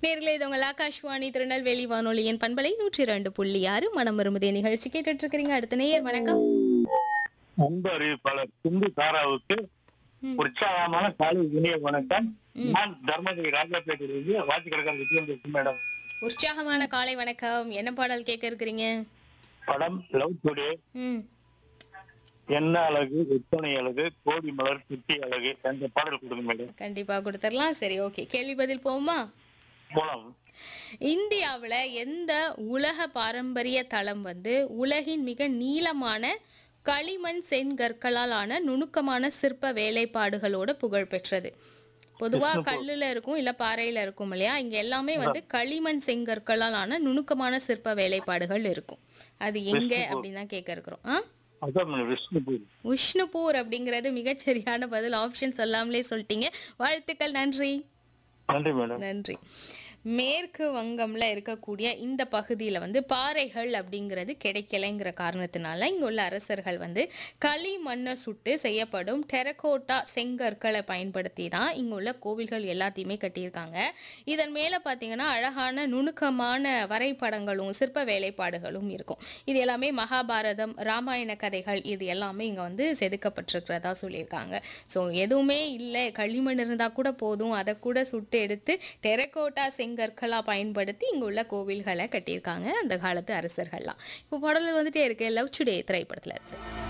நேர்களே இது உங்கள் ஆகாஷ்வாணி திருநெல்வேலி வானொலியின் பண்பலை நூற்றி இரண்டு புள்ளி ஆறு மனம் வரும்பதே நிகழ்ச்சி கேட்டுட்டு இருக்கிறீங்க அடுத்த நேயர் வணக்கம் அன்பு அறிவிப்பாளர் சிந்து தாராவுக்கு ம். உற்சாகமான காலை இனிய வணக்கம் நான் தர்மபுரி ராஜாபேட்டையிலிருந்து வாட்சிக்கடற்கரை விஜயம் மேடம் உற்சாகமான காலை வணக்கம் என்ன பாடல் கேட்க இருக்கிறீங்க படம் லவ் டுடே ம் என்ன அழகு எத்தனை அழகு கோடி மலர் குட்டி அழகு என்ற பாடல் கொடுங்க மேடம் கண்டிப்பா கொடுத்துடலாம் சரி ஓகே கேள்வி பதில் போமா மூலம் இந்தியாவுல எந்த உலக பாரம்பரிய தளம் வந்து உலகின் மிக நீளமான களிமண் செங்கற்களால் ஆன நுணுக்கமான சிற்ப வேலைப்பாடுகளோட புகழ் பெற்றது பொதுவா கல்லுல இருக்கும் இல்ல பாறையில இருக்கும் இல்லையா இங்க எல்லாமே வந்து களிமண் செங்கற்களால் ஆன நுணுக்கமான சிற்ப வேலைப்பாடுகள் இருக்கும் அது எங்க அப்படின்னு தான் கேட்க இருக்கிறோம் ஆ அதான் மேடம் விஷ்ணுபூர் உஷ்ணுபூர் அப்படிங்கிறது மிகச்சரியான பதில் ஆப்ஷன் சொல்லாமலே சொல்லிட்டீங்க வாழ்த்துக்கள் நன்றி நன்றி மேடம் நன்றி மேற்கு வங்கம்ல இருக்கக்கூடிய இந்த பகுதியில் வந்து பாறைகள் அப்படிங்கிறது கிடைக்கலைங்கிற காரணத்தினால இங்க உள்ள அரசர்கள் வந்து களிமண்ணை சுட்டு செய்யப்படும் டெரகோட்டா செங்கற்களை பயன்படுத்தி தான் இங்க உள்ள கோவில்கள் எல்லாத்தையுமே கட்டியிருக்காங்க இதன் மேல பார்த்தீங்கன்னா அழகான நுணுக்கமான வரைபடங்களும் சிற்ப வேலைப்பாடுகளும் இருக்கும் இது எல்லாமே மகாபாரதம் ராமாயண கதைகள் இது எல்லாமே இங்க வந்து செதுக்கப்பட்டிருக்கிறதா சொல்லியிருக்காங்க ஸோ எதுவுமே இல்லை களிமண் இருந்தால் கூட போதும் அதை கூட சுட்டு எடுத்து டெரகோட்டா செங்கற்களா பயன்படுத்தி இங்க உள்ள கோவில்களை கட்டியிருக்காங்க அந்த காலத்து அரசர்கள்லாம் இப்போ பாடல் வந்துட்டே இருக்கு லவ் டுடே திரைப்படத்துல இருக்கு